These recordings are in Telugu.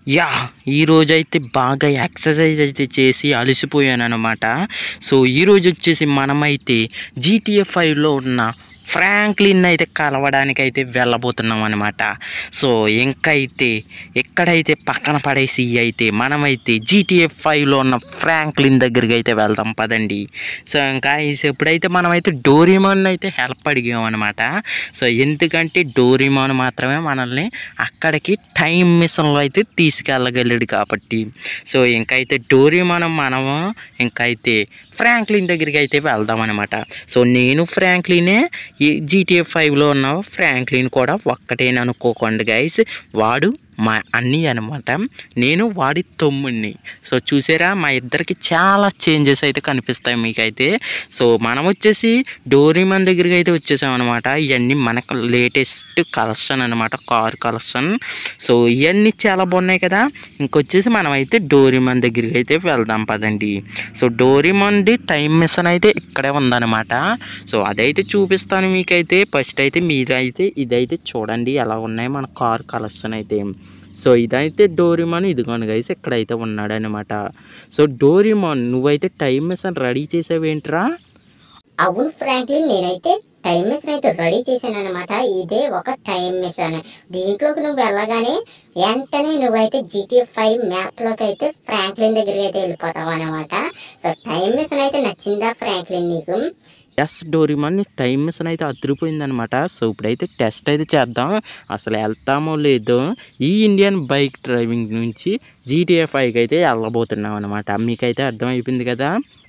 యా ఈరోజైతే బాగా ఎక్సర్సైజ్ అయితే చేసి అలసిపోయాను అనమాట సో ఈరోజు వచ్చేసి మనమైతే జీటీఏ ఫైవ్లో ఉన్న ఫ్రాంక్లిన్ అయితే కలవడానికి అయితే వెళ్ళబోతున్నాం అనమాట సో ఇంకైతే ఎక్కడైతే పక్కన పడేసి అయితే మనమైతే జీటీఏ ఫైవ్లో ఉన్న ఫ్రాంక్లిన్ దగ్గరికి అయితే వెళ్దాం పదండి సో ఇంకా ఎప్పుడైతే మనమైతే డోరీమాన్ అయితే హెల్ప్ అడిగాం అనమాట సో ఎందుకంటే డోరీమాన్ మాత్రమే మనల్ని అక్కడికి టైం మిషన్లో అయితే తీసుకెళ్ళగలడు కాబట్టి సో ఇంకైతే డోరీమాన్ మనము ఇంకైతే ఫ్రాంక్లిన్ దగ్గరికి అయితే వెళ్దాం అనమాట సో నేను ఫ్రాంక్లినే ఈ జీటీఏ ఫైవ్లో ఉన్న ఫ్రాంక్లిన్ కూడా ఒక్కటేననుకోకండి గైస్ వాడు మా అన్నీ అనమాట నేను వాడి తమ్ముడిని సో చూసారా మా ఇద్దరికి చాలా చేంజెస్ అయితే కనిపిస్తాయి మీకైతే సో మనం వచ్చేసి డోరీమన్ దగ్గరికి అయితే వచ్చేసాం అనమాట ఇవన్నీ మనకు లేటెస్ట్ కలెక్షన్ అనమాట కార్ కలెక్షన్ సో ఇవన్నీ చాలా బాగున్నాయి కదా ఇంకొచ్చేసి మనం అయితే డోరీమన్ దగ్గరికి అయితే వెళ్దాం పదండి సో డోరీమన్ది టైం మిషన్ అయితే ఇక్కడే ఉందన్నమాట సో అదైతే చూపిస్తాను మీకైతే ఫస్ట్ అయితే మీరైతే ఇదైతే చూడండి ఎలా ఉన్నాయి మన కార్ కలెక్షన్ అయితే సో ఇదైతే డోరీమాన్ ఇదిగోండి గైస్ ఇక్కడైతే ఉన్నాడు అనమాట సో డోరీమాన్ నువ్వైతే టైం మిషన్ రెడీ చేసావేంట్రా అవును ఫ్రాంక్లిన్ నేనైతే టైం మిషన్ అయితే రెడీ చేశాను అనమాట ఇదే ఒక టైం మిషన్ దీంట్లోకి నువ్వు వెళ్ళగానే వెంటనే నువ్వైతే జీటీ ఫైవ్ మ్యాప్ లోకి అయితే ఫ్రాంక్లిన్ దగ్గరికి అయితే వెళ్ళిపోతావు అనమాట సో టైం మిషన్ అయితే నచ్చిందా ఫ్రాంక్లిన్ నీకు ఎస్ డోరీమాన్ టైం మిషన్ అయితే అదిరిపోయిందనమాట సో ఇప్పుడైతే టెస్ట్ అయితే చేద్దాం అసలు వెళ్తామో లేదో ఈ ఇండియన్ బైక్ డ్రైవింగ్ నుంచి జీటీఏ ఫైవ్కి అయితే వెళ్ళబోతున్నాం అనమాట మీకైతే అర్థమైపోయింది కదా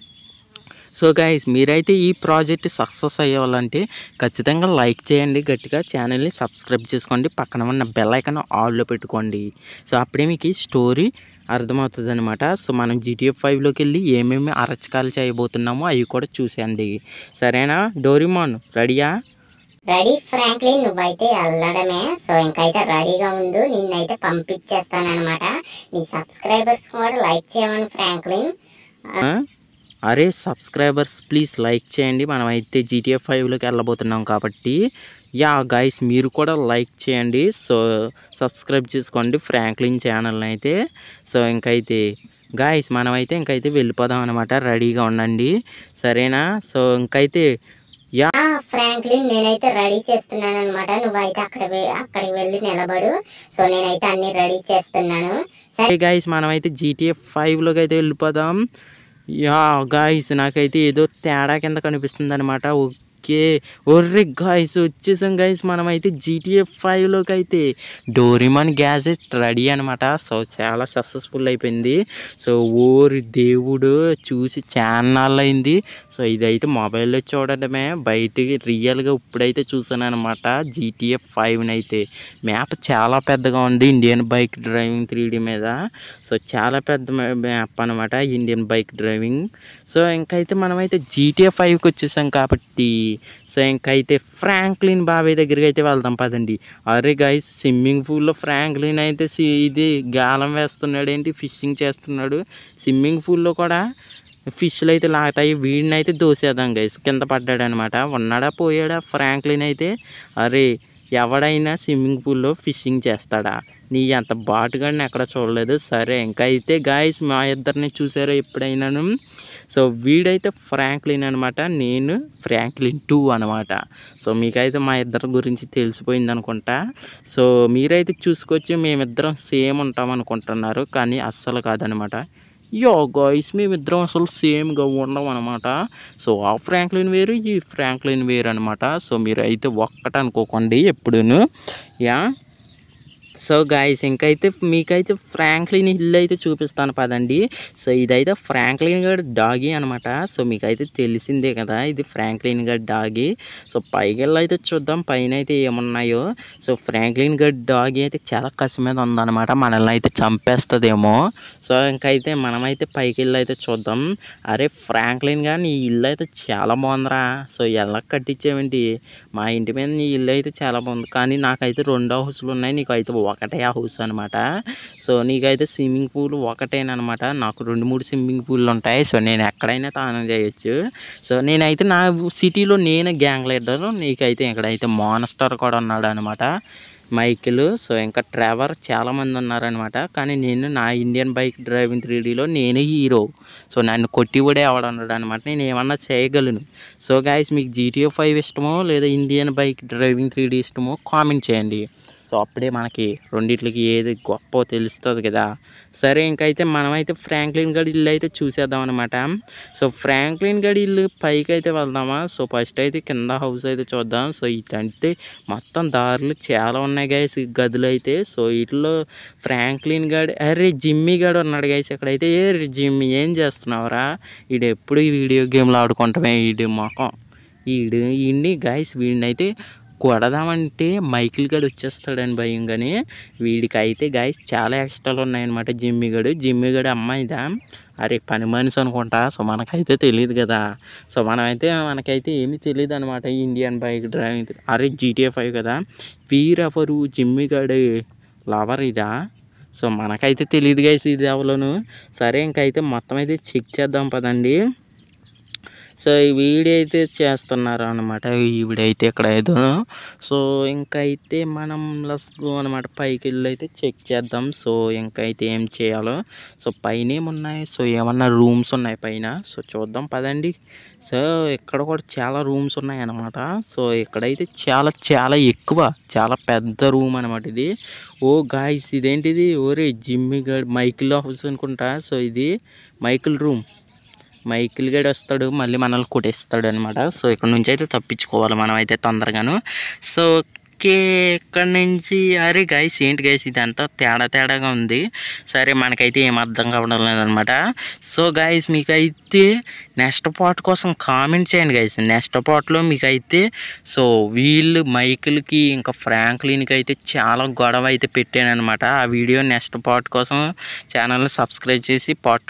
సో గైస్ మీరైతే ఈ ప్రాజెక్ట్ సక్సెస్ అయ్యాలంటే ఖచ్చితంగా లైక్ చేయండి గట్టిగా ఛానల్ని సబ్స్క్రైబ్ చేసుకోండి పక్కన ఉన్న బెల్ ఐకాన్ ఆల్లో పెట్టుకోండి సో అప్పుడే మీకు ఈ స్టోరీ అర్థమవుతుంది అనమాట సో మనం జీటీఏ ఫైవ్లోకి వెళ్ళి ఏమేమి అరచకాలు చేయబోతున్నామో అవి కూడా చూసేయండి సరేనా డోరిమాన్ రెడీయా రెడీ ఫ్రాంక్లిన్ నువ్వైతే వెళ్ళడమే సో ఇంకైతే రెడీగా ఉండు నిన్నైతే పంపించేస్తాను అనమాట నీ సబ్స్క్రైబర్స్ కూడా లైక్ చేయమని ఫ్రాంక్లిన్ ఆ? అరే సబ్స్క్రైబర్స్ ప్లీజ్ లైక్ చేయండి మనం అయితే జీటీఏ ఫైవ్లోకి వెళ్ళబోతున్నాం కాబట్టి యా గైస్ మీరు కూడా లైక్ చేయండి సో సబ్స్క్రైబ్ చేసుకోండి ఫ్రాంక్లిన్ ఛానల్ని అయితే సో ఇంకైతే గాయస్ మనమైతే ఇంకైతే వెళ్ళిపోదాం అనమాట రెడీగా ఉండండి సరేనా సో ఇంకైతే యా ఆ, ఫ్రాంక్లిన్ నేనైతే రెడీ చేస్తున్నాను అనమాట నువ్వైతే అక్కడ వె- అక్కడికి వెళ్ళి నిలబడు సో నేనైతే అన్ని రెడీ చేస్తున్నాను సరే గాయస్ మనమైతే జీటీఏ ఫైవ్లోకి అయితే వెళ్ళిపోదాం యా గాయస్ నాకైతే ఏదో తేడా కింద కనిపిస్తుంది అనమాట ఓకే ఒర్రే గాయస్ వచ్చేసాం గాయస్ మనమైతే జీటీఏ ఫైవ్లోకి అయితే డోరిమాన్ గ్యాజెట్ రెడీ అనమాట సో చాలా సక్సెస్ఫుల్ అయిపోయింది సో ఓరి దేవుడు చూసి ఛానల్ అయింది సో ఇదైతే మొబైల్లో చూడడమే బయటికి రియల్గా ఇప్పుడైతే చూసాను అనమాట జీటీఏ ఫైవ్ని అయితే మ్యాప్ చాలా పెద్దగా ఉంది ఇండియన్ బైక్ డ్రైవింగ్ త్రీ మీద సో చాలా పెద్ద మ్యాప్ అనమాట ఇండియన్ బైక్ డ్రైవింగ్ సో ఇంకైతే మనమైతే జీటీఏ ఫైవ్కి వచ్చేసాం కాబట్టి సో ఇంకైతే ఫ్రాంక్లిన్ బాబాయ్ దగ్గరికి అయితే వెళ్దాం పదండి అరే గైస్ స్విమ్మింగ్ పూల్లో ఫ్రాంక్లిన్ అయితే సి- ఇది గాలం వేస్తున్నాడు ఏంటి ఫిషింగ్ చేస్తున్నాడు స్విమ్మింగ్ పూల్లో కూడా ఫిష్లు అయితే లాగుతాయి వీడిని అయితే దోసేద్దాం గైస్ కింద పడ్డాడు అనమాట ఉన్నాడా పోయాడా ఫ్రాంక్లిన్ అయితే అరే ఎవడైనా స్విమ్మింగ్ పూల్లో ఫిషింగ్ చేస్తాడా నీ అంత బాటుగాడిని ఎక్కడ చూడలేదు సరే ఇంకా అయితే గాయస్ మా ఇద్దరిని చూసారో ఎప్పుడైనాను సో వీడైతే ఫ్రాంక్లిన్ అనమాట నేను ఫ్రాంక్లిన్ టూ అనమాట సో మీకైతే మా ఇద్దరి గురించి తెలిసిపోయింది అనుకుంటా సో మీరైతే చూసుకొచ్చి మేమిద్దరం సేమ్ ఉంటాం అనుకుంటున్నారు కానీ అస్సలు కాదనమాట యో గాయస్ మేమిద్దరం అసలు సేమ్గా ఉండం అనమాట సో ఆ ఫ్రాంక్లిన్ వేరు ఈ ఫ్రాంక్లిన్ వేరు అనమాట సో మీరు అయితే ఒక్కట అనుకోకండి ఎప్పుడూను యా సో గాయస్ ఇంకైతే మీకైతే ఫ్రాంక్లిన్ హిల్ అయితే చూపిస్తాను పదండి సో ఇదైతే ఫ్రాంక్లిన్ గడ్ డాగి అనమాట సో మీకైతే తెలిసిందే కదా ఇది ఫ్రాంక్లిన్ గడ్ డాగి సో పైకి వెళ్ళి అయితే చూద్దాం పైన అయితే ఏమున్నాయో సో ఫ్రాంక్లిన్ గడ్ డాగి అయితే చాలా కసి మీద ఉందన్నమాట మనల్ని అయితే చంపేస్తుందేమో సో ఇంకైతే మనమైతే పైకి వెళ్ళి అయితే చూద్దాం అరే ఫ్రాంక్లిన్ గా నీ ఇల్లు అయితే చాలా బాగుందిరా సో ఎలా కట్టించేవేంటి మా ఇంటి మీద నీ ఇల్లు అయితే చాలా బాగుంది కానీ నాకైతే రెండు హౌస్లు ఉన్నాయి నీకు అయితే ఒకటే హౌస్ అనమాట సో నీకైతే స్విమ్మింగ్ పూల్ ఒకటేనమాట నాకు రెండు మూడు స్విమ్మింగ్ పూల్లు ఉంటాయి సో నేను ఎక్కడైనా స్నానం చేయొచ్చు సో నేనైతే నా సిటీలో నేను గ్యాంగ్ లీడర్ నీకైతే ఇక్కడైతే మానస్టర్ కూడా ఉన్నాడు అనమాట మైకిల్ సో ఇంకా ట్రావర్ చాలామంది ఉన్నారనమాట కానీ నేను నా ఇండియన్ బైక్ డ్రైవింగ్ త్రీడీలో నేనే హీరో సో నన్ను కొట్టివడే ఎవడన్నాడు అనమాట నేను ఏమన్నా చేయగలను సో గాయస్ మీకు జీటీఏ ఫైవ్ ఇష్టమో లేదా Indian bike driving three D ఇష్టమో కామెంట్ చేయండి సో అప్పుడే మనకి రెండిట్లకి ఏది గొప్ప తెలుస్తుంది కదా సరే ఇంకైతే మనమైతే ఫ్రాంక్లిన్ గడి ఇల్లు అయితే చూసేద్దాం అనమాట సో ఫ్రాంక్లిన్ గడి ఇల్లు పైకి అయితే వెళ్దామా సో ఫస్ట్ అయితే కింద హౌస్ అయితే చూద్దాం సో ఇటంటే మొత్తం దారులు చాలా ఉన్నాయి గైస్ ఈ గదులు అయితే సో వీటిలో ఫ్రాంక్లిన్ గడి అరే జిమ్మీ గడు ఉన్నాడు గైస్ ఇక్కడైతే ఏ రే జిమ్మీ ఏం చేస్తున్నావురా వీడు ఎప్పుడు ఈ వీడియో గేమ్లు ఆడుకుంటామే వీడి మొఖం వీడు వీడిని గైస్ వీడిని అయితే కొడదామంటే మైకిల్ గడు వచ్చేస్తాడని భయం కానీ వీడికి అయితే గాయస్ చాలా ఎక్స్ట్రాలు ఉన్నాయన్నమాట జిమ్మి గడు జిమ్మి గడు అమ్మాయిదా అరే పని మనిషి అనుకుంటా సో మనకైతే తెలియదు కదా సో మనమైతే మనకైతే ఏమీ తెలియదు అనమాట ఇండియన్ బైక్ డ్రైవింగ్ అరే జీటీఏ ఫైవ్ కదా వీరెవరు జిమ్మి గడు లవర్ ఇదా సో మనకైతే తెలియదు గైస్ ఇది ఎవలోను సరే ఇంకైతే మొత్తం అయితే చెక్ చేద్దాం పదండి సో ఈ వీడియో అయితే చేస్తున్నారు అనమాట ఈవిడైతే ఇక్కడ ఏదో సో ఇంకైతే మనం లస్ గో అనమాట పైకి వెళ్ళి అయితే చెక్ చేద్దాం సో ఇంకైతే ఏం చేయాలో సో పైన ఏమున్నాయి సో ఏమన్నా రూమ్స్ ఉన్నాయి పైన సో చూద్దాం పదండి సో ఇక్కడ కూడా చాలా రూమ్స్ ఉన్నాయి అనమాట సో ఇక్కడైతే చాలా చాలా ఎక్కువ చాలా పెద్ద రూమ్ అనమాట ఇది ఓ గాయస్ ఇదేంటిది ఓరే జిమ్మి గడ్ మైకిల్ హౌస్ అనుకుంటా సో ఇది మైకిల్ రూమ్ మైకిల్ గడ్ వస్తాడు మళ్ళీ మనల్ని కొట్టేస్తాడు అనమాట సో ఇక్కడ నుంచి అయితే తప్పించుకోవాలి మనం అయితే తొందరగాను సో ఓకే ఇక్కడ నుంచి అరే గైస్ ఏంటి గైస్ ఇదంతా తేడా తేడాగా ఉంది సరే మనకైతే ఏం అర్థం కావడం లేదనమాట సో గైస్ మీకైతే నెక్స్ట్ పార్ట్ కోసం కామెంట్ చేయండి గైస్ నెక్స్ట్ పార్ట్లో మీకైతే సో వీళ్ళు మైకిల్కి ఇంకా ఫ్రాంక్లిన్కి అయితే చాలా గొడవ అయితే పెట్టాను అనమాట ఆ వీడియో నెక్స్ట్ పార్ట్ కోసం ఛానల్ని సబ్స్క్రైబ్ చేసి పార్ట్